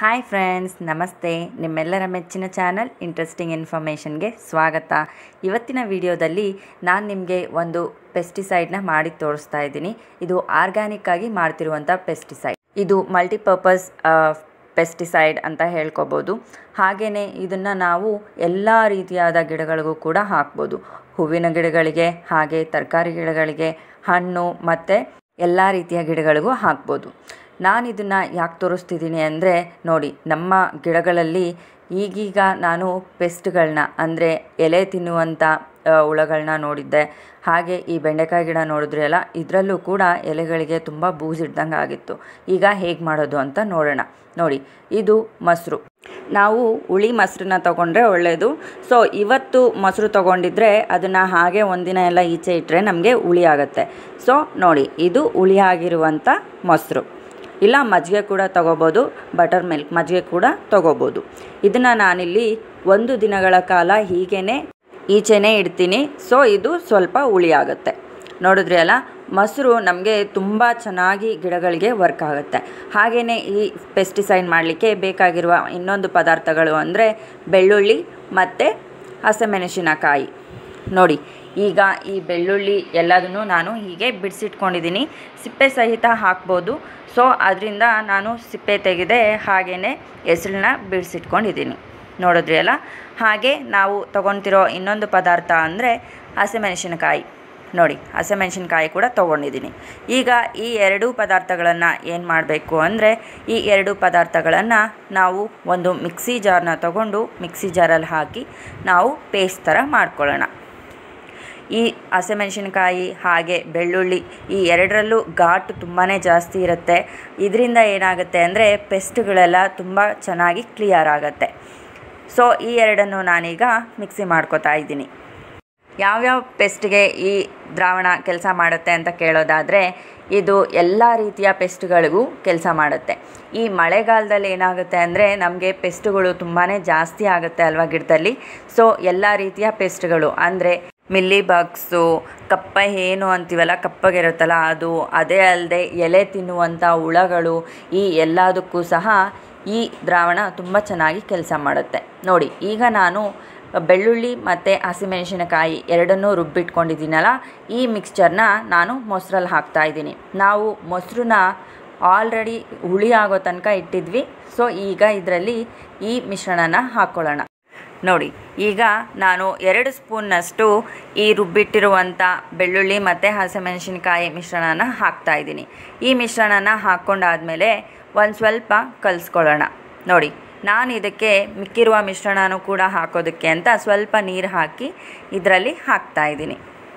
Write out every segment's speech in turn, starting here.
hi friends ನಮಸ್ತೆ ನಿಮ್ಮೆಲ್ಲರ ಮೆಚ್ಚಿನ ಚಾನಲ್ ಇಂಟ್ರೆಸ್ಟಿಂಗ್ ಇನ್ಫಾರ್ಮೇಷನ್ಗೆ ಸ್ವಾಗತ ಇವತ್ತಿನ ವಿಡಿಯೋದಲ್ಲಿ ನಾನು ನಿಮಗೆ ಒಂದು ಪೆಸ್ಟಿಸೈಡ್ನ ಮಾಡಿ ತೋರಿಸ್ತಾ ಇದ್ದೀನಿ ಇದು ಆರ್ಗ್ಯಾನಿಕ್ ಆಗಿ ಮಾಡ್ತಿರುವಂಥ ಪೆಸ್ಟಿಸೈಡ್ ಇದು ಮಲ್ಟಿಪರ್ಪಸ್ ಪೆಸ್ಟಿಸೈಡ್ ಅಂತ ಹೇಳ್ಕೊಬೋದು ಹಾಗೆಯೇ ಇದನ್ನು ನಾವು ಎಲ್ಲ ರೀತಿಯಾದ ಗಿಡಗಳಿಗೂ ಕೂಡ ಹಾಕ್ಬೋದು ಹೂವಿನ ಗಿಡಗಳಿಗೆ ಹಾಗೆ ತರಕಾರಿ ಗಿಡಗಳಿಗೆ ಹಣ್ಣು ಮತ್ತು ಎಲ್ಲ ರೀತಿಯ ಗಿಡಗಳಿಗೂ ಹಾಕ್ಬೋದು ನಾನು ಇದನ್ನು ಯಾಕೆ ತೋರಿಸ್ತಿದ್ದೀನಿ ಅಂದರೆ ನೋಡಿ ನಮ್ಮ ಗಿಡಗಳಲ್ಲಿ ಈಗೀಗ ನಾನು ಪೆಸ್ಟ್ಗಳನ್ನ ಅಂದರೆ ಎಲೆ ತಿನ್ನುವಂಥ ಹುಳಗಳನ್ನ ನೋಡಿದ್ದೆ ಹಾಗೆ ಈ ಬೆಂಡೆಕಾಯಿ ಗಿಡ ನೋಡಿದ್ರೆ ಅಲ್ಲ ಇದರಲ್ಲೂ ಕೂಡ ಎಲೆಗಳಿಗೆ ತುಂಬ ಬೂಸಿಡ್ದಂಗೆ ಆಗಿತ್ತು ಈಗ ಹೇಗೆ ಮಾಡೋದು ಅಂತ ನೋಡೋಣ ನೋಡಿ ಇದು ಮೊಸರು ನಾವು ಹುಳಿ ಮೊಸರನ್ನ ತೊಗೊಂಡ್ರೆ ಒಳ್ಳೆಯದು ಸೊ ಇವತ್ತು ಮೊಸರು ತೊಗೊಂಡಿದ್ರೆ ಅದನ್ನು ಹಾಗೆ ಒಂದಿನ ಎಲ್ಲ ಈಚೆ ಇಟ್ಟರೆ ನಮಗೆ ಹುಳಿ ಆಗುತ್ತೆ ಸೊ ನೋಡಿ ಇದು ಹುಳಿ ಆಗಿರುವಂಥ ಮೊಸರು ಇಲ್ಲ ಮಜ್ಜಿಗೆ ಕೂಡ ತೊಗೋಬೋದು ಬಟರ್ ಮಿಲ್ಕ್ ಮಜ್ಜಿಗೆ ಕೂಡ ತೊಗೋಬೋದು ಇದನ್ನು ನಾನಿಲ್ಲಿ ಒಂದು ದಿನಗಳ ಕಾಲ ಹೀಗೇ ಈಚೆನೇ ಇಡ್ತೀನಿ ಸೊ ಇದು ಸ್ವಲ್ಪ ಹುಳಿ ಆಗುತ್ತೆ ನೋಡಿದ್ರಿ ಅಲ್ಲ ಮೊಸರು ನಮಗೆ ತುಂಬ ಚೆನ್ನಾಗಿ ಗಿಡಗಳಿಗೆ ವರ್ಕ್ ಆಗುತ್ತೆ ಹಾಗೆಯೇ ಈ ಪೆಸ್ಟಿಸೈಡ್ ಮಾಡಲಿಕ್ಕೆ ಬೇಕಾಗಿರುವ ಇನ್ನೊಂದು ಪದಾರ್ಥಗಳು ಅಂದರೆ ಬೆಳ್ಳುಳ್ಳಿ ಮತ್ತು ಹಸಿಮೆಣಸಿನಕಾಯಿ ನೋಡಿ ಈಗ ಈ ಬೆಳ್ಳುಳ್ಳಿ ಎಲ್ಲದನ್ನು ನಾನು ಹೀಗೆ ಬಿಡಿಸಿಟ್ಕೊಂಡಿದ್ದೀನಿ ಸಿಪ್ಪೆ ಸಹಿತ ಹಾಕ್ಬೋದು ಸೊ ಅದರಿಂದ ನಾನು ಸಿಪ್ಪೆ ತೆಗೆದೆ ಹಾಗೆಯೇ ಹೆಸರನ್ನ ಬಿಡಿಸಿಟ್ಕೊಂಡಿದ್ದೀನಿ ನೋಡಿದ್ರಿ ಅಲ್ಲ ಹಾಗೆ ನಾವು ತೊಗೊತಿರೋ ಇನ್ನೊಂದು ಪದಾರ್ಥ ಅಂದರೆ ಹಸಿಮೆಣಸಿನಕಾಯಿ ನೋಡಿ ಹಸಿಮೆಣಸಿನ್ಕಾಯಿ ಕೂಡ ತೊಗೊಂಡಿದ್ದೀನಿ ಈಗ ಈ ಎರಡೂ ಪದಾರ್ಥಗಳನ್ನು ಏನು ಮಾಡಬೇಕು ಅಂದರೆ ಈ ಎರಡು ಪದಾರ್ಥಗಳನ್ನು ನಾವು ಒಂದು ಮಿಕ್ಸಿ ಜಾರ್ನ ತಗೊಂಡು ಮಿಕ್ಸಿ ಜಾರಲ್ಲಿ ಹಾಕಿ ನಾವು ಪೇಸ್ಟ್ ಥರ ಮಾಡ್ಕೊಳ್ಳೋಣ ಈ ಹಸಿಮೆಣಸಿನ್ಕಾಯಿ ಹಾಗೆ ಬೆಳ್ಳುಳ್ಳಿ ಈ ಎರಡರಲ್ಲೂ ಘಾಟು ತುಂಬಾ ಜಾಸ್ತಿ ಇರುತ್ತೆ ಇದರಿಂದ ಏನಾಗುತ್ತೆ ಅಂದರೆ ಪೆಸ್ಟ್ಗಳೆಲ್ಲ ತುಂಬ ಚೆನ್ನಾಗಿ ಕ್ಲಿಯರ್ ಆಗುತ್ತೆ ಸೊ ಈ ಎರಡನ್ನು ನಾನೀಗ ಮಿಕ್ಸಿ ಮಾಡ್ಕೋತಾ ಇದ್ದೀನಿ ಯಾವ್ಯಾವ ಪೆಸ್ಟ್ಗೆ ಈ ದ್ರಾವಣ ಕೆಲಸ ಮಾಡುತ್ತೆ ಅಂತ ಕೇಳೋದಾದರೆ ಇದು ಎಲ್ಲ ರೀತಿಯ ಪೆಸ್ಟ್ಗಳಿಗೂ ಕೆಲಸ ಮಾಡುತ್ತೆ ಈ ಮಳೆಗಾಲದಲ್ಲಿ ಏನಾಗುತ್ತೆ ಅಂದರೆ ನಮಗೆ ಪೆಸ್ಟ್ಗಳು ತುಂಬಾ ಜಾಸ್ತಿ ಆಗುತ್ತೆ ಅಲ್ವಾ ಗಿಡದಲ್ಲಿ ಸೊ ಎಲ್ಲ ರೀತಿಯ ಪೆಸ್ಟ್ಗಳು ಅಂದರೆ ಮಿಲ್ಲಿ ಬಗ್ಸು ಕಪ್ಪ ಏನು ಅಂತೀವಲ್ಲ ಕಪ್ಪಗಿರುತ್ತಲ್ಲ ಅದು ಅದೇ ಅಲ್ಲದೆ ಎಲೆ ತಿನ್ನುವಂಥ ಹುಳಗಳು ಈ ಎಲ್ಲದಕ್ಕೂ ಸಹ ಈ ದ್ರಾವಣ ತುಂಬ ಚೆನ್ನಾಗಿ ಕೆಲಸ ಮಾಡುತ್ತೆ ನೋಡಿ ಈಗ ನಾನು ಬೆಳ್ಳುಳ್ಳಿ ಮತ್ತು ಹಸಿಮೆಣಸಿನಕಾಯಿ ಎರಡನ್ನೂ ರುಬ್ಬಿಟ್ಕೊಂಡಿದ್ದೀನಲ್ಲ ಈ ಮಿಕ್ಸ್ಚರ್ನ ನಾನು ಮೊಸರಲ್ಲಿ ಹಾಕ್ತಾ ಇದ್ದೀನಿ ನಾವು ಮೊಸರನ್ನ ಆಲ್ರೆಡಿ ಹುಳಿ ಆಗೋ ತನಕ ಇಟ್ಟಿದ್ವಿ ಸೊ ಈಗ ಇದರಲ್ಲಿ ಈ ಮಿಶ್ರಣನ ಹಾಕ್ಕೊಳ್ಳೋಣ ನೋಡಿ ಈಗ ನಾನು ಎರಡು ಸ್ಪೂನ್ನಷ್ಟು ಈ ರುಬ್ಬಿಟ್ಟಿರುವಂಥ ಬೆಳ್ಳುಳ್ಳಿ ಮತ್ತು ಹಸಿಮೆಣಸಿನ್ಕಾಯಿ ಮಿಶ್ರಣನ ಹಾಕ್ತಾ ಇದ್ದೀನಿ ಈ ಮಿಶ್ರಣನ ಹಾಕ್ಕೊಂಡಾದಮೇಲೆ ಒಂದು ಸ್ವಲ್ಪ ಕಲಿಸ್ಕೊಳ್ಳೋಣ ನೋಡಿ ನಾನು ಇದಕ್ಕೆ ಮಿಕ್ಕಿರುವ ಮಿಶ್ರಣನೂ ಕೂಡ ಹಾಕೋದಕ್ಕೆ ಅಂತ ಸ್ವಲ್ಪ ನೀರು ಹಾಕಿ ಇದರಲ್ಲಿ ಹಾಕ್ತಾ ಇದ್ದೀನಿ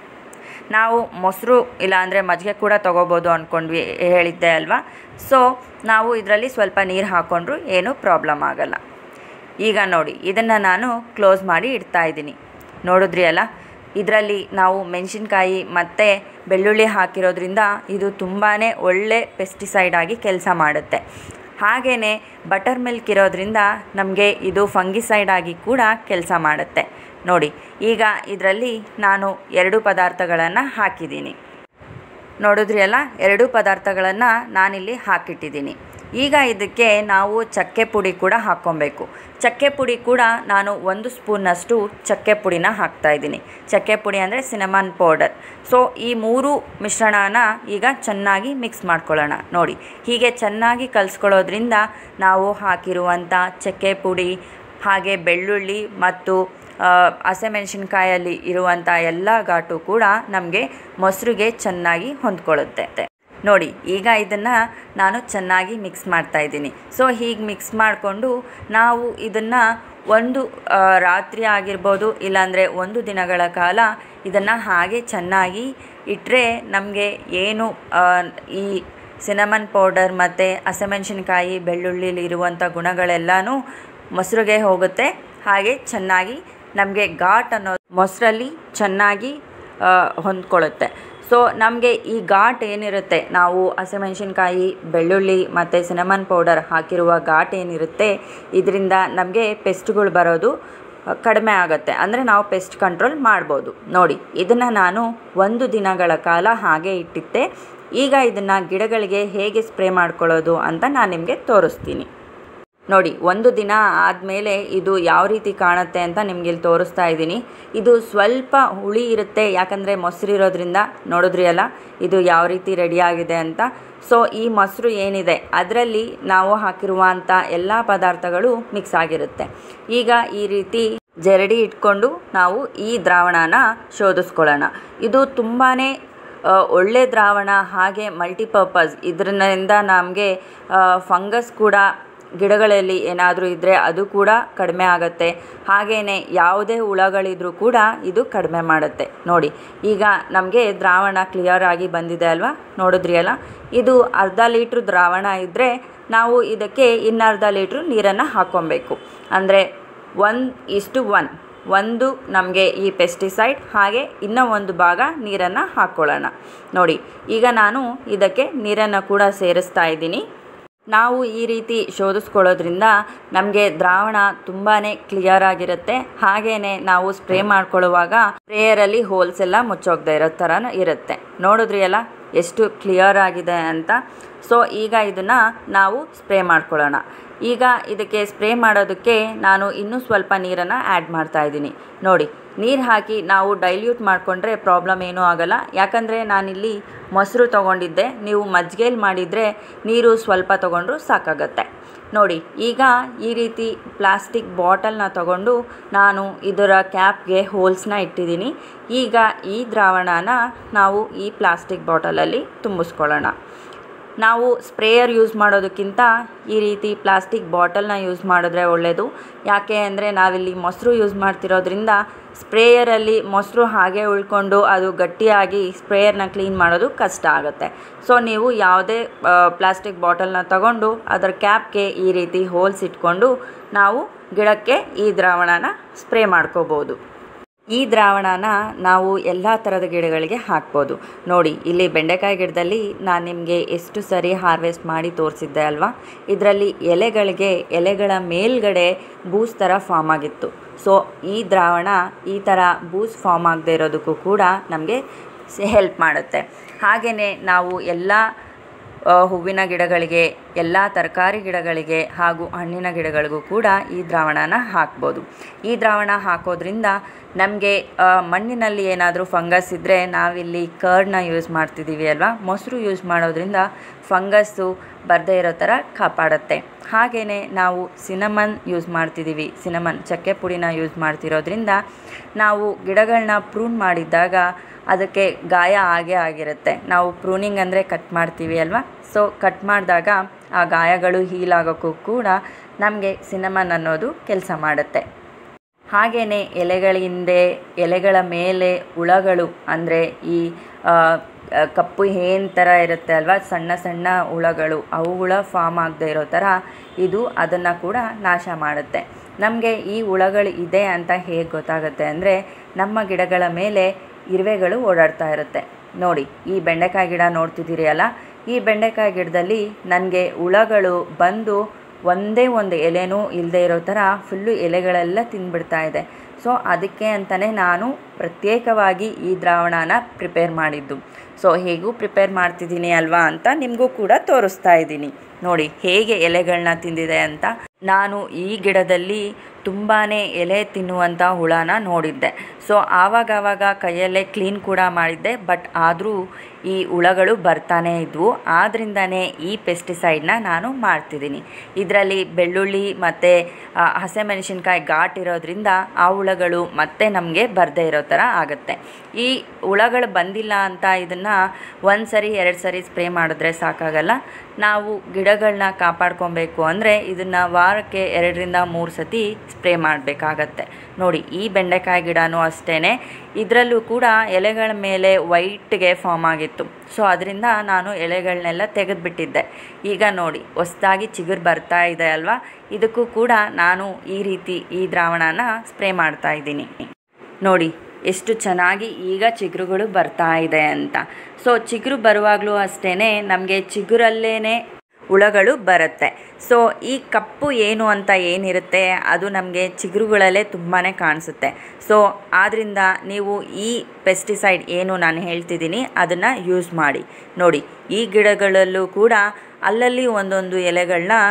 ನಾವು ಮೊಸರು ಇಲ್ಲಾಂದರೆ ಮಜ್ಜಿಗೆ ಕೂಡ ತೊಗೋಬೋದು ಅಂದ್ಕೊಂಡ್ವಿ ಹೇಳಿದ್ದೆ ಅಲ್ವಾ ಸೊ ನಾವು ಇದರಲ್ಲಿ ಸ್ವಲ್ಪ ನೀರು ಹಾಕ್ಕೊಂಡ್ರು ಏನೂ ಪ್ರಾಬ್ಲಮ್ ಆಗಲ್ಲ ಈಗ ನೋಡಿ ಇದನ್ನು ನಾನು ಕ್ಲೋಸ್ ಮಾಡಿ ಇಡ್ತಾ ಇದ್ದೀನಿ ನೋಡಿದ್ರಿ ಅಲ್ಲ ಇದರಲ್ಲಿ ನಾವು ಮೆಣಸಿನ್ಕಾಯಿ ಮತ್ತು ಬೆಳ್ಳುಳ್ಳಿ ಹಾಕಿರೋದ್ರಿಂದ ಇದು ತುಂಬಾ ಒಳ್ಳೆ ಪೆಸ್ಟಿಸೈಡ್ ಆಗಿ ಕೆಲಸ ಮಾಡುತ್ತೆ ಹಾಗೆಯೇ ಬಟರ್ ಮಿಲ್ಕ್ ಇರೋದ್ರಿಂದ ನಮಗೆ ಇದು ಫಂಗಿಸೈಡ್ ಆಗಿ ಕೂಡ ಕೆಲಸ ಮಾಡುತ್ತೆ ನೋಡಿ ಈಗ ಇದರಲ್ಲಿ ನಾನು ಎರಡು ಪದಾರ್ಥಗಳನ್ನು ಹಾಕಿದ್ದೀನಿ ನೋಡಿದ್ರಿ ಅಲ್ಲ ಎರಡು ಪದಾರ್ಥಗಳನ್ನು ನಾನಿಲ್ಲಿ ಹಾಕಿಟ್ಟಿದ್ದೀನಿ ಈಗ ಇದಕ್ಕೆ ನಾವು ಚಕ್ಕೆ ಪುಡಿ ಕೂಡ ಹಾಕ್ಕೊಬೇಕು ಚಕ್ಕೆ ಪುಡಿ ಕೂಡ ನಾನು ಒಂದು ಸ್ಪೂನ್ನಷ್ಟು ಚಕ್ಕೆ ಪುಡಿನ ಹಾಕ್ತಾಯಿದ್ದೀನಿ ಚಕ್ಕೆ ಪುಡಿ ಅಂದರೆ ಸಿನಮನ್ ಪೌಡರ್ ಸೊ ಈ ಮೂರು ಮಿಶ್ರಣನ ಈಗ ಚೆನ್ನಾಗಿ ಮಿಕ್ಸ್ ಮಾಡ್ಕೊಳ್ಳೋಣ ನೋಡಿ ಹೀಗೆ ಚೆನ್ನಾಗಿ ಕಲಿಸ್ಕೊಳ್ಳೋದ್ರಿಂದ ನಾವು ಹಾಕಿರುವಂಥ ಚಕ್ಕೆ ಪುಡಿ ಹಾಗೆ ಬೆಳ್ಳುಳ್ಳಿ ಮತ್ತು ಹಸಿಮೆಣಸಿನ್ಕಾಯಲ್ಲಿ ಇರುವಂಥ ಎಲ್ಲ ಘಾಟು ಕೂಡ ನಮಗೆ ಮೊಸರಿಗೆ ಚೆನ್ನಾಗಿ ಹೊಂದ್ಕೊಳ್ಳುತ್ತೆ ನೋಡಿ ಈಗ ಇದನ್ನು ನಾನು ಚೆನ್ನಾಗಿ ಮಿಕ್ಸ್ ಮಾಡ್ತಾ ಇದ್ದೀನಿ ಸೊ ಹೀಗೆ ಮಿಕ್ಸ್ ಮಾಡಿಕೊಂಡು ನಾವು ಇದನ್ನು ಒಂದು ರಾತ್ರಿ ಆಗಿರ್ಬೋದು ಇಲ್ಲಾಂದರೆ ಒಂದು ದಿನಗಳ ಕಾಲ ಇದನ್ನು ಹಾಗೆ ಚೆನ್ನಾಗಿ ಇಟ್ಟರೆ ನಮಗೆ ಏನು ಈ ಸಿನಮನ್ ಪೌಡರ್ ಮತ್ತು ಹಸಿಮೆಣಸಿನ್ಕಾಯಿ ಬೆಳ್ಳುಳ್ಳಿಲಿ ಇರುವಂಥ ಗುಣಗಳೆಲ್ಲನೂ ಮೊಸರಿಗೆ ಹೋಗುತ್ತೆ ಹಾಗೆ ಚೆನ್ನಾಗಿ ನಮಗೆ ಘಾಟ್ ಅನ್ನೋ ಮೊಸರಲ್ಲಿ ಚೆನ್ನಾಗಿ ಹೊಂದ್ಕೊಳ್ಳುತ್ತೆ ಸೊ ನಮಗೆ ಈ ಘಾಟ್ ಏನಿರುತ್ತೆ ನಾವು ಹಸಿಮೆಣಸಿನ್ಕಾಯಿ ಬೆಳ್ಳುಳ್ಳಿ ಮತ್ತು ಸಿನಮನ್ ಪೌಡರ್ ಹಾಕಿರುವ ಘಾಟ್ ಏನಿರುತ್ತೆ ಇದರಿಂದ ನಮಗೆ ಪೆಸ್ಟ್ಗಳು ಬರೋದು ಕಡಿಮೆ ಆಗುತ್ತೆ ಅಂದರೆ ನಾವು ಪೆಸ್ಟ್ ಕಂಟ್ರೋಲ್ ಮಾಡ್ಬೋದು ನೋಡಿ ಇದನ್ನು ನಾನು ಒಂದು ದಿನಗಳ ಕಾಲ ಹಾಗೆ ಇಟ್ಟಿದ್ದೆ ಈಗ ಇದನ್ನು ಗಿಡಗಳಿಗೆ ಹೇಗೆ ಸ್ಪ್ರೇ ಮಾಡ್ಕೊಳ್ಳೋದು ಅಂತ ನಾನು ನಿಮಗೆ ತೋರಿಸ್ತೀನಿ ನೋಡಿ ಒಂದು ದಿನ ಆದಮೇಲೆ ಇದು ಯಾವ ರೀತಿ ಕಾಣುತ್ತೆ ಅಂತ ನಿಮ್ಗೆ ಇಲ್ಲಿ ತೋರಿಸ್ತಾ ಇದ್ದೀನಿ ಇದು ಸ್ವಲ್ಪ ಹುಳಿ ಇರುತ್ತೆ ಯಾಕಂದರೆ ಮೊಸರು ಇರೋದ್ರಿಂದ ನೋಡಿದ್ರಿ ಅಲ್ಲ ಇದು ಯಾವ ರೀತಿ ರೆಡಿಯಾಗಿದೆ ಅಂತ ಸೊ ಈ ಮೊಸರು ಏನಿದೆ ಅದರಲ್ಲಿ ನಾವು ಹಾಕಿರುವಂಥ ಎಲ್ಲ ಪದಾರ್ಥಗಳು ಮಿಕ್ಸ್ ಆಗಿರುತ್ತೆ ಈಗ ಈ ರೀತಿ ಜರಡಿ ಇಟ್ಕೊಂಡು ನಾವು ಈ ದ್ರಾವಣನ ಶೋಧಿಸ್ಕೊಳ್ಳೋಣ ಇದು ತುಂಬಾ ಒಳ್ಳೆ ದ್ರಾವಣ ಹಾಗೆ ಮಲ್ಟಿಪರ್ಪಸ್ ಇದರಿಂದ ನಮಗೆ ಫಂಗಸ್ ಕೂಡ ಗಿಡಗಳಲ್ಲಿ ಏನಾದರೂ ಇದ್ದರೆ ಅದು ಕೂಡ ಕಡಿಮೆ ಆಗುತ್ತೆ ಹಾಗೆಯೇ ಯಾವುದೇ ಹುಳಗಳಿದ್ರೂ ಕೂಡ ಇದು ಕಡಿಮೆ ಮಾಡುತ್ತೆ ನೋಡಿ ಈಗ ನಮಗೆ ದ್ರಾವಣ ಕ್ಲಿಯರ್ ಆಗಿ ಬಂದಿದೆ ಅಲ್ವಾ ನೋಡಿದ್ರಿ ಅಲ್ಲ ಇದು ಅರ್ಧ ಲೀಟ್ರ್ ದ್ರಾವಣ ಇದ್ದರೆ ನಾವು ಇದಕ್ಕೆ ಇನ್ನರ್ಧ ಲೀಟ್ರ್ ನೀರನ್ನು ಹಾಕ್ಕೊಬೇಕು ಅಂದರೆ ಒನ್ ಇಷ್ಟು ಒನ್ ಒಂದು ನಮಗೆ ಈ ಪೆಸ್ಟಿಸೈಡ್ ಹಾಗೆ ಇನ್ನೂ ಒಂದು ಭಾಗ ನೀರನ್ನು ಹಾಕ್ಕೊಳ್ಳೋಣ ನೋಡಿ ಈಗ ನಾನು ಇದಕ್ಕೆ ನೀರನ್ನು ಕೂಡ ಸೇರಿಸ್ತಾ ಇದ್ದೀನಿ ನಾವು ಈ ರೀತಿ ಶೋಧಿಸ್ಕೊಳ್ಳೋದ್ರಿಂದ ನಮಗೆ ದ್ರಾವಣ ತುಂಬಾ ಕ್ಲಿಯರ್ ಆಗಿರುತ್ತೆ ಹಾಗೆಯೇ ನಾವು ಸ್ಪ್ರೇ ಮಾಡ್ಕೊಳ್ಳುವಾಗ ಸ್ಪ್ರೇಯರಲ್ಲಿ ಹೋಲ್ಸ್ ಎಲ್ಲ ಮುಚ್ಚೋಗದೆ ಇರೋ ಥರ ಇರುತ್ತೆ ನೋಡಿದ್ರಿ ಅಲ್ಲ ಎಷ್ಟು ಕ್ಲಿಯರ್ ಆಗಿದೆ ಅಂತ ಸೊ ಈಗ ಇದನ್ನು ನಾವು ಸ್ಪ್ರೇ ಮಾಡ್ಕೊಳ್ಳೋಣ ಈಗ ಇದಕ್ಕೆ ಸ್ಪ್ರೇ ಮಾಡೋದಕ್ಕೆ ನಾನು ಇನ್ನೂ ಸ್ವಲ್ಪ ನೀರನ್ನು ಆ್ಯಡ್ ಮಾಡ್ತಾ ಇದ್ದೀನಿ ನೋಡಿ ನೀರು ಹಾಕಿ ನಾವು ಡೈಲ್ಯೂಟ್ ಮಾಡಿಕೊಂಡ್ರೆ ಪ್ರಾಬ್ಲಮ್ ಏನೂ ಆಗೋಲ್ಲ ಯಾಕಂದರೆ ನಾನಿಲ್ಲಿ ಮೊಸರು ತೊಗೊಂಡಿದ್ದೆ ನೀವು ಮಜ್ಜಿಗೆಯಲ್ಲಿ ಮಾಡಿದರೆ ನೀರು ಸ್ವಲ್ಪ ತೊಗೊಂಡ್ರು ಸಾಕಾಗತ್ತೆ ನೋಡಿ ಈಗ ಈ ರೀತಿ ಪ್ಲಾಸ್ಟಿಕ್ ಬಾಟಲ್ನ ತಗೊಂಡು ನಾನು ಇದರ ಕ್ಯಾಪ್ಗೆ ಹೋಲ್ಸ್ನ ಇಟ್ಟಿದ್ದೀನಿ ಈಗ ಈ ದ್ರಾವಣನ ನಾವು ಈ ಪ್ಲಾಸ್ಟಿಕ್ ಬಾಟಲಲ್ಲಿ ತುಂಬಿಸ್ಕೊಳ್ಳೋಣ ನಾವು ಸ್ಪ್ರೇಯರ್ ಯೂಸ್ ಮಾಡೋದಕ್ಕಿಂತ ಈ ರೀತಿ ಪ್ಲಾಸ್ಟಿಕ್ ಬಾಟಲ್ನ ಯೂಸ್ ಮಾಡಿದ್ರೆ ಒಳ್ಳೆಯದು ಯಾಕೆ ಅಂದರೆ ನಾವಿಲ್ಲಿ ಮೊಸರು ಯೂಸ್ ಮಾಡ್ತಿರೋದ್ರಿಂದ ಸ್ಪ್ರೇಯರಲ್ಲಿ ಮೊಸರು ಹಾಗೆ ಉಳ್ಕೊಂಡು ಅದು ಗಟ್ಟಿಯಾಗಿ ಸ್ಪ್ರೇಯರ್ನ ಕ್ಲೀನ್ ಮಾಡೋದು ಕಷ್ಟ ಆಗುತ್ತೆ ಸೊ ನೀವು ಯಾವುದೇ ಪ್ಲಾಸ್ಟಿಕ್ ಬಾಟಲ್ನ ತಗೊಂಡು ಅದರ ಕ್ಯಾಪ್ಗೆ ಈ ರೀತಿ ಹೋಲ್ಸ್ ಇಟ್ಕೊಂಡು ನಾವು ಗಿಡಕ್ಕೆ ಈ ದ್ರಾವಣನ ಸ್ಪ್ರೇ ಮಾಡ್ಕೋಬೋದು ಈ ದ್ರಾವಣನ ನಾವು ಎಲ್ಲ ಥರದ ಗಿಡಗಳಿಗೆ ಹಾಕ್ಬೋದು ನೋಡಿ ಇಲ್ಲಿ ಬೆಂಡೆಕಾಯಿ ಗಿಡದಲ್ಲಿ ನಾನು ನಿಮಗೆ ಎಷ್ಟು ಸರಿ ಹಾರ್ವೆಸ್ಟ್ ಮಾಡಿ ತೋರಿಸಿದ್ದೆ ಅಲ್ವಾ ಇದರಲ್ಲಿ ಎಲೆಗಳಿಗೆ ಎಲೆಗಳ ಮೇಲ್ಗಡೆ ಬೂಸ್ ಥರ ಫಾರ್ಮ್ ಆಗಿತ್ತು ಸೊ ಈ ದ್ರಾವಣ ಈ ಥರ ಬೂಸ್ ಫಾರ್ಮ್ ಆಗದೆ ಇರೋದಕ್ಕೂ ಕೂಡ ನಮಗೆ ಹೆಲ್ಪ್ ಮಾಡುತ್ತೆ ಹಾಗೆಯೇ ನಾವು ಎಲ್ಲ ಹೂವಿನ ಗಿಡಗಳಿಗೆ ಎಲ್ಲ ತರಕಾರಿ ಗಿಡಗಳಿಗೆ ಹಾಗೂ ಹಣ್ಣಿನ ಗಿಡಗಳಿಗೂ ಕೂಡ ಈ ದ್ರಾವಣನ ಹಾಕ್ಬೋದು ಈ ದ್ರಾವಣ ಹಾಕೋದ್ರಿಂದ ನಮಗೆ ಮಣ್ಣಿನಲ್ಲಿ ಏನಾದರೂ ಫಂಗಸ್ ಇದ್ದರೆ ನಾವಿಲ್ಲಿ ಕರ್ಡ್ನ ಯೂಸ್ ಮಾಡ್ತಿದ್ದೀವಿ ಅಲ್ವಾ ಮೊಸರು ಯೂಸ್ ಮಾಡೋದ್ರಿಂದ ಫಂಗಸ್ಸು ಬರದೇ ಇರೋ ಥರ ಕಾಪಾಡುತ್ತೆ ಹಾಗೆಯೇ ನಾವು ಸಿನಮನ್ ಯೂಸ್ ಮಾಡ್ತಿದ್ದೀವಿ ಸಿನಮನ್ ಚಕ್ಕೆ ಪುಡಿನ ಯೂಸ್ ಮಾಡ್ತಿರೋದ್ರಿಂದ ನಾವು ಗಿಡಗಳನ್ನ ಪ್ರೂನ್ ಮಾಡಿದ್ದಾಗ ಅದಕ್ಕೆ ಗಾಯ ಆಗೇ ಆಗಿರುತ್ತೆ ನಾವು ಪ್ರೂನಿಂಗ್ ಅಂದರೆ ಕಟ್ ಮಾಡ್ತೀವಿ ಅಲ್ವಾ ಸೊ ಕಟ್ ಮಾಡಿದಾಗ ಆ ಗಾಯಗಳು ಹೀಲ್ ಆಗೋಕ್ಕೂ ಕೂಡ ನಮಗೆ ಸಿನಮನ್ ಅನ್ನೋದು ಕೆಲಸ ಮಾಡುತ್ತೆ ಹಾಗೆಯೇ ಎಲೆಗಳ ಹಿಂದೆ ಎಲೆಗಳ ಮೇಲೆ ಹುಳಗಳು ಅಂದರೆ ಈ ಕಪ್ಪು ಹೇನ್ ಥರ ಇರುತ್ತೆ ಅಲ್ವಾ ಸಣ್ಣ ಸಣ್ಣ ಹುಳಗಳು ಅವುಗಳ ಫಾರ್ಮ್ ಆಗದೆ ಇರೋ ಥರ ಇದು ಅದನ್ನು ಕೂಡ ನಾಶ ಮಾಡುತ್ತೆ ನಮಗೆ ಈ ಹುಳಗಳು ಇದೆ ಅಂತ ಹೇಗೆ ಗೊತ್ತಾಗುತ್ತೆ ಅಂದರೆ ನಮ್ಮ ಗಿಡಗಳ ಮೇಲೆ ಇರುವೆಗಳು ಓಡಾಡ್ತಾ ಇರುತ್ತೆ ನೋಡಿ ಈ ಬೆಂಡೆಕಾಯಿ ಗಿಡ ನೋಡ್ತಿದ್ದೀರಿ ಅಲ್ಲ ಈ ಬೆಂಡೆಕಾಯಿ ಗಿಡದಲ್ಲಿ ನನಗೆ ಹುಳಗಳು ಬಂದು ಒಂದೇ ಒಂದು ಎಲೆನೂ ಇಲ್ಲದೆ ಇರೋ ಥರ ಫುಲ್ಲು ಎಲೆಗಳೆಲ್ಲ ತಿಂದ್ಬಿಡ್ತಾ ಇದೆ ಸೊ ಅದಕ್ಕೆ ಅಂತಲೇ ನಾನು ಪ್ರತ್ಯೇಕವಾಗಿ ಈ ದ್ರಾವಣನ ಪ್ರಿಪೇರ್ ಮಾಡಿದ್ದು ಸೊ ಹೇಗೂ ಪ್ರಿಪೇರ್ ಮಾಡ್ತಿದ್ದೀನಿ ಅಲ್ವಾ ಅಂತ ನಿಮಗೂ ಕೂಡ ತೋರಿಸ್ತಾ ಇದ್ದೀನಿ ನೋಡಿ ಹೇಗೆ ಎಲೆಗಳನ್ನ ತಿಂದಿದೆ ಅಂತ ನಾನು ಈ ಗಿಡದಲ್ಲಿ ತುಂಬಾ ಎಲೆ ತಿನ್ನುವಂಥ ಹುಳನ ನೋಡಿದ್ದೆ ಸೊ ಆವಾಗವಾಗ ಕೈಯಲ್ಲೇ ಕ್ಲೀನ್ ಕೂಡ ಮಾಡಿದ್ದೆ ಬಟ್ ಆದರೂ ಈ ಹುಳಗಳು ಬರ್ತಾನೇ ಇದ್ವು ಆದ್ದರಿಂದನೇ ಈ ಪೆಸ್ಟಿಸೈಡ್ನ ನಾನು ಮಾಡ್ತಿದ್ದೀನಿ ಇದರಲ್ಲಿ ಬೆಳ್ಳುಳ್ಳಿ ಮತ್ತು ಹಸಿಮೆಣಸಿನ್ಕಾಯಿ ಘಾಟ್ ಇರೋದ್ರಿಂದ ಆ ಹುಳಗಳು ಮತ್ತೆ ನಮಗೆ ಬರದೇ ಇರೋ ಥರ ಆಗುತ್ತೆ ಈ ಹುಳಗಳು ಬಂದಿಲ್ಲ ಅಂತ ಇದನ್ನು ಒಂದು ಸರಿ ಎರಡು ಸರಿ ಸ್ಪ್ರೇ ಮಾಡಿದ್ರೆ ಸಾಕಾಗಲ್ಲ ನಾವು ಗಿಡಗಳನ್ನ ಕಾಪಾಡ್ಕೊಬೇಕು ಅಂದರೆ ಇದನ್ನು ವಾರಕ್ಕೆ ಎರಡರಿಂದ ಮೂರು ಸತಿ ಸ್ಪ್ರೇ ಮಾಡಬೇಕಾಗತ್ತೆ ನೋಡಿ ಈ ಬೆಂಡೆಕಾಯಿ ಗಿಡನೂ ಅಷ್ಟೇ ಇದರಲ್ಲೂ ಕೂಡ ಎಲೆಗಳ ಮೇಲೆ ವೈಟ್ಗೆ ಫಾರ್ಮ್ ಆಗಿತ್ತು ಸೊ ಅದರಿಂದ ನಾನು ಎಲೆಗಳನ್ನೆಲ್ಲ ತೆಗೆದುಬಿಟ್ಟಿದ್ದೆ ಈಗ ನೋಡಿ ಹೊಸ್ದಾಗಿ ಚಿಗುರು ಬರ್ತಾ ಇದೆ ಅಲ್ವಾ ಇದಕ್ಕೂ ಕೂಡ ನಾನು ಈ ರೀತಿ ಈ ದ್ರಾವಣನ ಸ್ಪ್ರೇ ಮಾಡ್ತಾ ಇದ್ದೀನಿ ನೋಡಿ ಎಷ್ಟು ಚೆನ್ನಾಗಿ ಈಗ ಚಿಗುರುಗಳು ಬರ್ತಾ ಇದೆ ಅಂತ ಸೊ ಚಿಗುರು ಬರುವಾಗಲೂ ಅಷ್ಟೇ ನಮಗೆ ಚಿಗುರಲ್ಲೇ ಹುಳಗಳು ಬರುತ್ತೆ ಸೊ ಈ ಕಪ್ಪು ಏನು ಅಂತ ಏನಿರುತ್ತೆ ಅದು ನಮಗೆ ಚಿಗುರುಗಳಲ್ಲೇ ತುಂಬಾ ಕಾಣಿಸುತ್ತೆ ಸೊ ಆದ್ದರಿಂದ ನೀವು ಈ ಪೆಸ್ಟಿಸೈಡ್ ಏನು ನಾನು ಹೇಳ್ತಿದ್ದೀನಿ ಅದನ್ನು ಯೂಸ್ ಮಾಡಿ ನೋಡಿ ಈ ಗಿಡಗಳಲ್ಲೂ ಕೂಡ ಅಲ್ಲಲ್ಲಿ ಒಂದೊಂದು ಎಲೆಗಳನ್ನ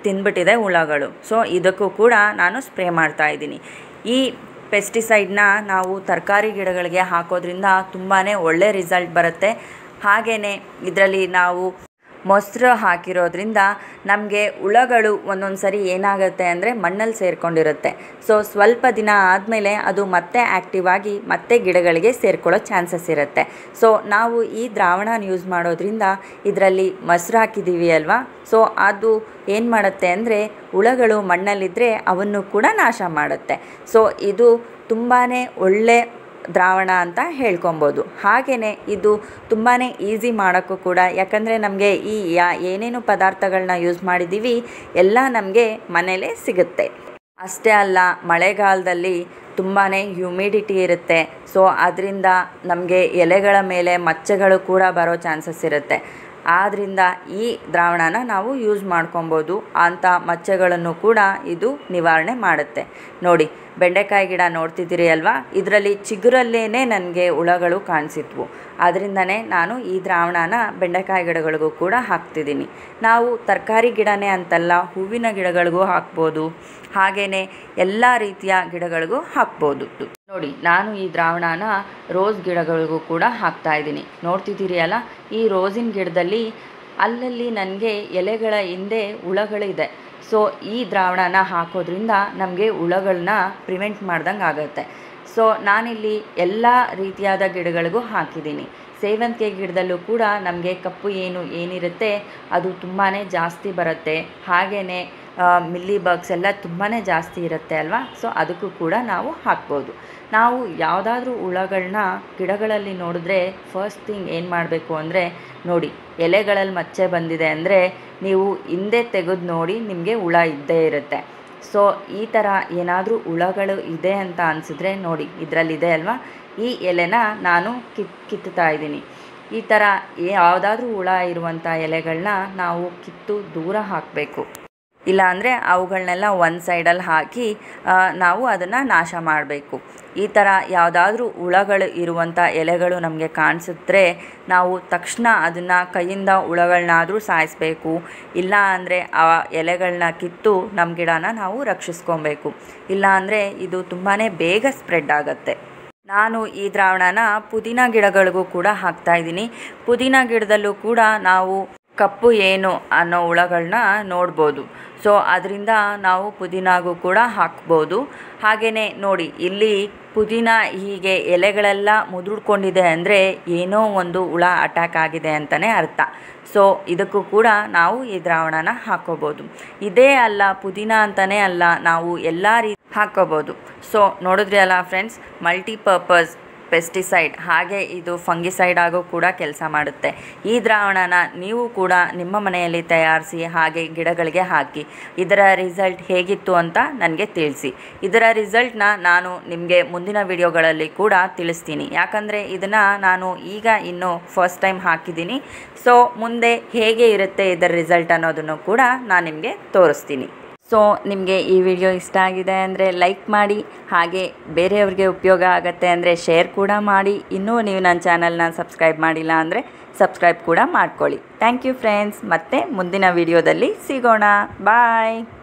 ತಿಂದ್ಬಿಟ್ಟಿದೆ ಹುಳಗಳು ಸೊ ಇದಕ್ಕೂ ಕೂಡ ನಾನು ಸ್ಪ್ರೇ ಮಾಡ್ತಾ ಇದ್ದೀನಿ ಈ ಪೆಸ್ಟಿಸೈಡ್ನ ನಾವು ತರಕಾರಿ ಗಿಡಗಳಿಗೆ ಹಾಕೋದ್ರಿಂದ ತುಂಬಾ ಒಳ್ಳೆ ರಿಸಲ್ಟ್ ಬರುತ್ತೆ ಹಾಗೆಯೇ ಇದರಲ್ಲಿ ನಾವು ಮೊಸರು ಹಾಕಿರೋದ್ರಿಂದ ನಮಗೆ ಹುಳಗಳು ಒಂದೊಂದು ಸರಿ ಏನಾಗುತ್ತೆ ಅಂದರೆ ಮಣ್ಣಲ್ಲಿ ಸೇರಿಕೊಂಡಿರುತ್ತೆ ಸೊ ಸ್ವಲ್ಪ ದಿನ ಆದಮೇಲೆ ಅದು ಮತ್ತೆ ಆ್ಯಕ್ಟಿವ್ ಆಗಿ ಮತ್ತೆ ಗಿಡಗಳಿಗೆ ಸೇರ್ಕೊಳ್ಳೋ ಚಾನ್ಸಸ್ ಇರುತ್ತೆ ಸೊ ನಾವು ಈ ದ್ರಾವಣನ ಯೂಸ್ ಮಾಡೋದ್ರಿಂದ ಇದರಲ್ಲಿ ಮೊಸರು ಹಾಕಿದ್ದೀವಿ ಅಲ್ವಾ ಸೊ ಅದು ಏನು ಮಾಡುತ್ತೆ ಅಂದರೆ ಹುಳಗಳು ಮಣ್ಣಲ್ಲಿದ್ದರೆ ಅವನ್ನು ಕೂಡ ನಾಶ ಮಾಡುತ್ತೆ ಸೊ ಇದು ತುಂಬಾ ಒಳ್ಳೆ ದ್ರಾವಣ ಅಂತ ಹೇಳ್ಕೊಬೋದು ಹಾಗೆಯೇ ಇದು ತುಂಬಾ ಈಸಿ ಮಾಡೋಕ್ಕೂ ಕೂಡ ಯಾಕಂದರೆ ನಮಗೆ ಈ ಯಾ ಏನೇನು ಪದಾರ್ಥಗಳನ್ನ ಯೂಸ್ ಮಾಡಿದ್ದೀವಿ ಎಲ್ಲ ನಮಗೆ ಮನೇಲೇ ಸಿಗುತ್ತೆ ಅಷ್ಟೇ ಅಲ್ಲ ಮಳೆಗಾಲದಲ್ಲಿ ತುಂಬಾ ಹ್ಯುಮಿಡಿಟಿ ಇರುತ್ತೆ ಸೊ ಅದರಿಂದ ನಮಗೆ ಎಲೆಗಳ ಮೇಲೆ ಮಚ್ಚೆಗಳು ಕೂಡ ಬರೋ ಚಾನ್ಸಸ್ ಇರುತ್ತೆ ಆದ್ದರಿಂದ ಈ ದ್ರಾವಣನ ನಾವು ಯೂಸ್ ಮಾಡ್ಕೊಬೋದು ಅಂಥ ಮಚ್ಚೆಗಳನ್ನು ಕೂಡ ಇದು ನಿವಾರಣೆ ಮಾಡುತ್ತೆ ನೋಡಿ ಬೆಂಡೆಕಾಯಿ ಗಿಡ ನೋಡ್ತಿದ್ದೀರಿ ಅಲ್ವಾ ಇದರಲ್ಲಿ ಚಿಗುರಲ್ಲೇ ನನಗೆ ಹುಳಗಳು ಕಾಣಿಸಿದ್ವು ಅದರಿಂದನೇ ನಾನು ಈ ದ್ರಾವಣನ ಬೆಂಡೆಕಾಯಿ ಗಿಡಗಳಿಗೂ ಕೂಡ ಹಾಕ್ತಿದ್ದೀನಿ ನಾವು ತರಕಾರಿ ಗಿಡನೇ ಅಂತಲ್ಲ ಹೂವಿನ ಗಿಡಗಳಿಗೂ ಹಾಕ್ಬೋದು ಹಾಗೆಯೇ ಎಲ್ಲ ರೀತಿಯ ಗಿಡಗಳಿಗೂ ಹಾಕ್ಬೋದು ನೋಡಿ ನಾನು ಈ ದ್ರಾವಣನ ರೋಸ್ ಗಿಡಗಳಿಗೂ ಕೂಡ ಹಾಕ್ತಾ ಇದ್ದೀನಿ ನೋಡ್ತಿದ್ದೀರಿ ಅಲ್ಲ ಈ ರೋಸಿನ ಗಿಡದಲ್ಲಿ ಅಲ್ಲಲ್ಲಿ ನನಗೆ ಎಲೆಗಳ ಹಿಂದೆ ಹುಳಗಳಿದೆ ಸೊ ಈ ದ್ರಾವಣನ ಹಾಕೋದ್ರಿಂದ ನಮಗೆ ಹುಳಗಳನ್ನ ಪ್ರಿವೆಂಟ್ ಮಾಡ್ದಂಗೆ ಆಗುತ್ತೆ ಸೊ ನಾನಿಲ್ಲಿ ಎಲ್ಲ ರೀತಿಯಾದ ಗಿಡಗಳಿಗೂ ಹಾಕಿದ್ದೀನಿ ಸೇವಂತಿಗೆ ಗಿಡದಲ್ಲೂ ಕೂಡ ನಮಗೆ ಕಪ್ಪು ಏನು ಏನಿರುತ್ತೆ ಅದು ತುಂಬಾ ಜಾಸ್ತಿ ಬರುತ್ತೆ ಹಾಗೆಯೇ ಮಿಲ್ಲಿ ಬಗ್ಸ್ ಎಲ್ಲ ತುಂಬಾ ಜಾಸ್ತಿ ಇರುತ್ತೆ ಅಲ್ವಾ ಸೊ ಅದಕ್ಕೂ ಕೂಡ ನಾವು ಹಾಕ್ಬೋದು ನಾವು ಯಾವುದಾದ್ರೂ ಹುಳಗಳನ್ನ ಗಿಡಗಳಲ್ಲಿ ನೋಡಿದ್ರೆ ಫಸ್ಟ್ ಥಿಂಗ್ ಏನು ಮಾಡಬೇಕು ಅಂದರೆ ನೋಡಿ ಎಲೆಗಳಲ್ಲಿ ಮಚ್ಚೆ ಬಂದಿದೆ ಅಂದರೆ ನೀವು ಹಿಂದೆ ತೆಗೆದು ನೋಡಿ ನಿಮಗೆ ಹುಳ ಇದ್ದೇ ಇರುತ್ತೆ ಸೊ ಈ ಥರ ಏನಾದರೂ ಹುಳಗಳು ಇದೆ ಅಂತ ಅನಿಸಿದ್ರೆ ನೋಡಿ ಇದರಲ್ಲಿದೆ ಅಲ್ವಾ ಈ ಎಲೆನ ನಾನು ಕಿತ್ ಕಿತ್ತುತ್ತಾ ಇದ್ದೀನಿ ಈ ಥರ ಯಾವುದಾದ್ರೂ ಹುಳ ಇರುವಂಥ ಎಲೆಗಳನ್ನ ನಾವು ಕಿತ್ತು ದೂರ ಹಾಕಬೇಕು ಇಲ್ಲಾಂದರೆ ಅವುಗಳನ್ನೆಲ್ಲ ಒಂದು ಸೈಡಲ್ಲಿ ಹಾಕಿ ನಾವು ಅದನ್ನು ನಾಶ ಮಾಡಬೇಕು ಈ ಥರ ಯಾವುದಾದ್ರೂ ಹುಳಗಳು ಇರುವಂಥ ಎಲೆಗಳು ನಮಗೆ ಕಾಣಿಸಿದ್ರೆ ನಾವು ತಕ್ಷಣ ಅದನ್ನು ಕೈಯಿಂದ ಹುಳಗಳನ್ನಾದರೂ ಸಾಯಿಸಬೇಕು ಇಲ್ಲ ಅಂದರೆ ಆ ಎಲೆಗಳನ್ನ ಕಿತ್ತು ನಮ್ಮ ಗಿಡನ ನಾವು ರಕ್ಷಿಸ್ಕೊಬೇಕು ಇಲ್ಲ ಅಂದರೆ ಇದು ತುಂಬಾ ಬೇಗ ಸ್ಪ್ರೆಡ್ ಆಗುತ್ತೆ ನಾನು ಈ ದ್ರಾವಣನ ಪುದೀನ ಗಿಡಗಳಿಗೂ ಕೂಡ ಹಾಕ್ತಾ ಇದ್ದೀನಿ ಪುದೀನ ಗಿಡದಲ್ಲೂ ಕೂಡ ನಾವು ಕಪ್ಪು ಏನು ಅನ್ನೋ ಹುಳಗಳನ್ನ ನೋಡ್ಬೋದು ಸೊ ಅದರಿಂದ ನಾವು ಪುದೀನಾಗೂ ಕೂಡ ಹಾಕ್ಬೋದು ಹಾಗೆಯೇ ನೋಡಿ ಇಲ್ಲಿ ಪುದೀನ ಹೀಗೆ ಎಲೆಗಳೆಲ್ಲ ಮುದುಡ್ಕೊಂಡಿದೆ ಅಂದರೆ ಏನೋ ಒಂದು ಹುಳ ಅಟ್ಯಾಕ್ ಆಗಿದೆ ಅಂತಲೇ ಅರ್ಥ ಸೊ ಇದಕ್ಕೂ ಕೂಡ ನಾವು ಈ ದ್ರಾವಣನ ಹಾಕ್ಕೋಬೋದು ಇದೇ ಅಲ್ಲ ಪುದೀನ ಅಂತಲೇ ಅಲ್ಲ ನಾವು ಎಲ್ಲ ರೀತಿ ಹಾಕ್ಕೋಬೋದು ಸೊ ನೋಡಿದ್ರಿ ಅಲ್ಲ ಫ್ರೆಂಡ್ಸ್ ಮಲ್ಟಿಪರ್ಪಸ್ ಪೆಸ್ಟಿಸೈಡ್ ಹಾಗೆ ಇದು ಫಂಗಿಸೈಡ್ ಆಗೋ ಕೂಡ ಕೆಲಸ ಮಾಡುತ್ತೆ ಈ ದ್ರಾವಣನ ನೀವು ಕೂಡ ನಿಮ್ಮ ಮನೆಯಲ್ಲಿ ತಯಾರಿಸಿ ಹಾಗೆ ಗಿಡಗಳಿಗೆ ಹಾಕಿ ಇದರ ರಿಸಲ್ಟ್ ಹೇಗಿತ್ತು ಅಂತ ನನಗೆ ತಿಳಿಸಿ ಇದರ ರಿಸಲ್ಟ್ನ ನಾನು ನಿಮಗೆ ಮುಂದಿನ ವಿಡಿಯೋಗಳಲ್ಲಿ ಕೂಡ ತಿಳಿಸ್ತೀನಿ ಯಾಕಂದರೆ ಇದನ್ನು ನಾನು ಈಗ ಇನ್ನೂ ಫಸ್ಟ್ ಟೈಮ್ ಹಾಕಿದ್ದೀನಿ ಸೊ ಮುಂದೆ ಹೇಗೆ ಇರುತ್ತೆ ಇದರ ರಿಸಲ್ಟ್ ಅನ್ನೋದನ್ನು ಕೂಡ ನಾನು ನಿಮಗೆ ತೋರಿಸ್ತೀನಿ ಸೊ ನಿಮಗೆ ಈ ವಿಡಿಯೋ ಇಷ್ಟ ಆಗಿದೆ ಅಂದರೆ ಲೈಕ್ ಮಾಡಿ ಹಾಗೆ ಬೇರೆಯವ್ರಿಗೆ ಉಪಯೋಗ ಆಗುತ್ತೆ ಅಂದರೆ ಶೇರ್ ಕೂಡ ಮಾಡಿ ಇನ್ನೂ ನೀವು ನನ್ನ ಚಾನಲ್ನ ಸಬ್ಸ್ಕ್ರೈಬ್ ಮಾಡಿಲ್ಲ ಅಂದರೆ ಸಬ್ಸ್ಕ್ರೈಬ್ ಕೂಡ ಮಾಡ್ಕೊಳ್ಳಿ ಥ್ಯಾಂಕ್ ಯು ಫ್ರೆಂಡ್ಸ್ ಮತ್ತೆ ಮುಂದಿನ ವಿಡಿಯೋದಲ್ಲಿ ಸಿಗೋಣ ಬಾಯ್